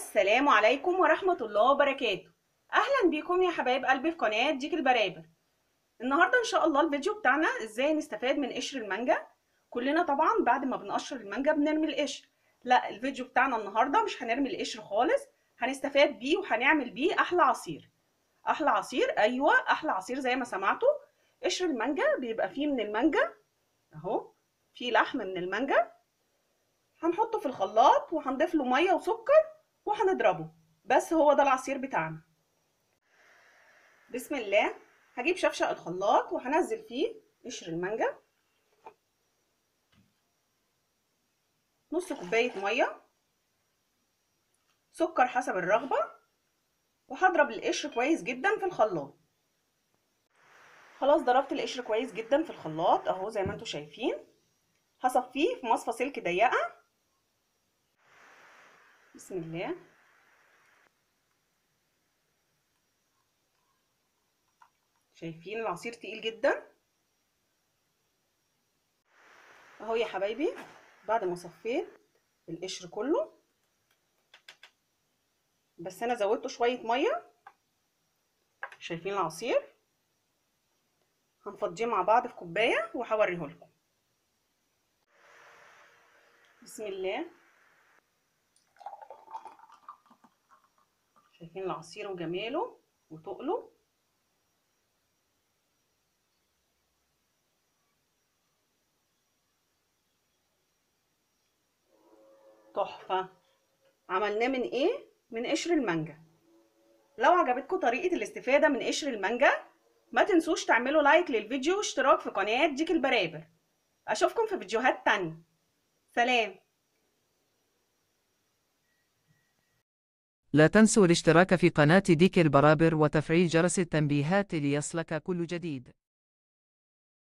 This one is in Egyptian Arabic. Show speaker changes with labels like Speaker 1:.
Speaker 1: السلام عليكم ورحمة الله وبركاته أهلا بيكم يا حبايب قلبي في قناة ديك البرابر النهاردة إن شاء الله الفيديو بتاعنا إزاي نستفاد من قشر المانجا كلنا طبعا بعد ما بنقشر المانجا بنرمي القشر لا الفيديو بتاعنا النهاردة مش هنرمي القشر خالص هنستفاد بيه وهنعمل بيه أحلى عصير أحلى عصير أيوة أحلى عصير زي ما سمعتوا قشر المانجا بيبقى فيه من المانجا أهو فيه لحم من المانجا هنحطه في الخلاط وهنضيف له ميه وسكر وهنضربه بس هو ده العصير بتاعنا بسم الله هجيب شفشق الخلاط وهنزل فيه قشر المانجا نص كوبايه ميه سكر حسب الرغبه وهضرب القشر كويس جدا في الخلاط خلاص ضربت القشر كويس جدا في الخلاط اهو زي ما انتم شايفين هصفيه في مصفى سلك ضيقه بسم الله شايفين العصير تقيل جدا اهو يا حبايبي بعد ما صفيت القشر كله بس انا زودته شويه ميه شايفين العصير هنفضيه مع بعض في كوبايه وهوريه لكم بسم الله شايفين العصير وجماله وتقله تحفة عملناه من ايه؟ من قشر المانجا لو عجبتكم طريقة الاستفادة من قشر المانجا ما تنسوش تعملوا لايك للفيديو واشتراك في قناة ديك البرابر اشوفكم في فيديوهات تانية سلام
Speaker 2: لا تنسوا الاشتراك في قناة ديك البرابر وتفعيل جرس التنبيهات ليصلك كل جديد